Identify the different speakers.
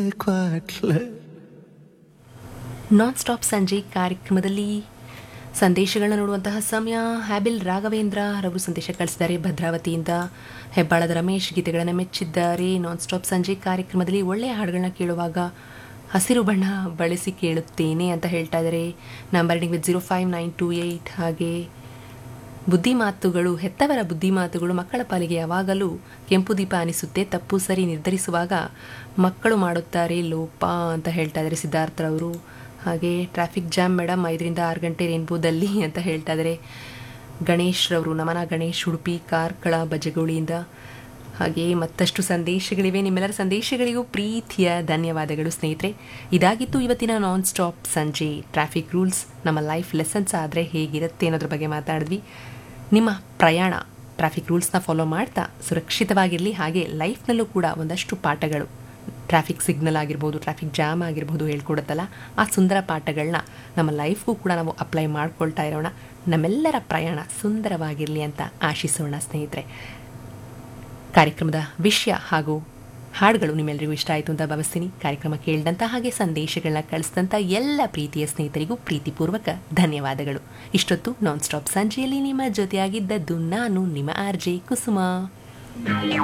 Speaker 1: ನಾನ್ stop ಸಂಜೆ ಕಾರ್ಯಕ್ರಮದಲ್ಲಿ ಸಂದೇಶಗಳನ್ನ ನೋಡುವಂತಹ ಸಮಯ ಹ್ಯಾಬಿಲ್ ರಾಘವೇಂದ್ರ ರವರು ಸಂದೇಶ ಕಳಿಸಿದ್ದಾರೆ ಭದ್ರಾವತಿಯಿಂದ ಹೆಬ್ಬಾಳದ ರಮೇಶ್ ಗೀತೆಗಳನ್ನು ಮೆಚ್ಚಿದ್ದಾರೆ ನಾನ್ ಸ್ಟಾಪ್ ಸಂಜೆ ಕಾರ್ಯಕ್ರಮದಲ್ಲಿ ಒಳ್ಳೆಯ ಹಾಡುಗಳನ್ನ ಕೇಳುವಾಗ ಹಸಿರು ಬಣ್ಣ ಬಳಸಿ ಕೇಳುತ್ತೇನೆ ಅಂತ ಹೇಳ್ತಾ ಇದ್ದಾರೆ number with zero five nine two eight ಹಾಗೆ ಬುದ್ಧಿಮಾತುಗಳು ಹೆತ್ತವರ ಬುದ್ಧಿಮಾತುಗಳು ಮಕ್ಕಳ ಪಾಲಿಗೆ ಯಾವಾಗಲೂ ಕೆಂಪು ದೀಪ ಅನಿಸುತ್ತೆ ತಪ್ಪು ಸರಿ ನಿರ್ಧರಿಸುವಾಗ ಮಕ್ಕಳು ಮಾಡುತ್ತಾರೆ ಲೋಪ ಅಂತ ಹೇಳ್ತಾ ಇದ್ದಾರೆ ಸಿದ್ಧಾರ್ಥರವರು ಹಾಗೆ ಟ್ರಾಫಿಕ್ ಜಾಮ್ ಮೇಡಮ್ ಐದರಿಂದ ಆರು ಗಂಟೆ ರೇನ್ಬೋದಲ್ಲಿ ಅಂತ ಹೇಳ್ತಾ ಇದ್ದಾರೆ ಗಣೇಶ್ ರವರು ನಮನ ಗಣೇಶ್ ಉಡುಪಿ ಕಾರ್ಕಳ ಬಜಗೋಳಿಯಿಂದ ಹಾಗೆ ಮತ್ತಷ್ಟು ಸಂದೇಶಗಳಿವೆ ನಿಮ್ಮೆಲ್ಲರ ಸಂದೇಶಗಳಿಗೂ ಪ್ರೀತಿಯ ಧನ್ಯವಾದಗಳು ಸ್ನೇಹಿತರೆ ಇದಾಗಿತ್ತು ಇವತ್ತಿನ ನಾನ್ ಸ್ಟಾಪ್ ಸಂಜೆ ಟ್ರಾಫಿಕ್ ರೂಲ್ಸ್ ನಮ್ಮ ಲೈಫ್ ಲೆಸನ್ಸ್ ಆದರೆ ಹೇಗಿರುತ್ತೆ ಅನ್ನೋದ್ರ ಬಗ್ಗೆ ಮಾತಾಡಿದ್ವಿ ನಿಮ್ಮ ಪ್ರಯಾಣ ಟ್ರಾಫಿಕ್ ರೂಲ್ಸ್ನ ಫಾಲೋ ಮಾಡ್ತಾ ಸುರಕ್ಷಿತವಾಗಿರಲಿ ಹಾಗೆ ಲೈಫ್ನಲ್ಲೂ ಕೂಡ ಒಂದಷ್ಟು ಪಾಠಗಳು ಟ್ರಾಫಿಕ್ ಸಿಗ್ನಲ್ ಆಗಿರ್ಬೋದು ಟ್ರಾಫಿಕ್ ಜಾಮ್ ಆಗಿರ್ಬೋದು ಹೇಳ್ಕೊಡುತ್ತಲ್ಲ ಆ ಸುಂದರ ಪಾಠಗಳನ್ನ ನಮ್ಮ ಲೈಫ್ಗೂ ಕೂಡ ನಾವು ಅಪ್ಲೈ ಮಾಡ್ಕೊಳ್ತಾ ಇರೋಣ ನಮ್ಮೆಲ್ಲರ ಪ್ರಯಾಣ ಸುಂದರವಾಗಿರಲಿ ಅಂತ ಆಶಿಸೋಣ ಸ್ನೇಹಿತರೆ ಕಾರ್ಯಕ್ರಮದ ವಿಷಯ ಹಾಗೂ ಹಾಡುಗಳು ನಿಮ್ಮೆಲ್ಲರಿಗೂ ಇಷ್ಟ ಆಯಿತು ಅಂತ ಭಾವಿಸ್ತೀನಿ ಕಾರ್ಯಕ್ರಮ ಕೇಳಿದಂಥ ಹಾಗೆ ಸಂದೇಶಗಳನ್ನ ಕಳಿಸಿದಂಥ ಎಲ್ಲ ಪ್ರೀತಿಯ ಸ್ನೇಹಿತರಿಗೂ ಪ್ರೀತಿಪೂರ್ವಕ ಧನ್ಯವಾದಗಳು ಇಷ್ಟೊತ್ತು ನಾನ್ ಸ್ಟಾಪ್ ಸಂಜೆಯಲ್ಲಿ ನಿಮ್ಮ ಜೊತೆಯಾಗಿದ್ದದ್ದು ನಾನು ನಿಮ್ಮ ಆರ್ ಜೆ ಕುಸುಮ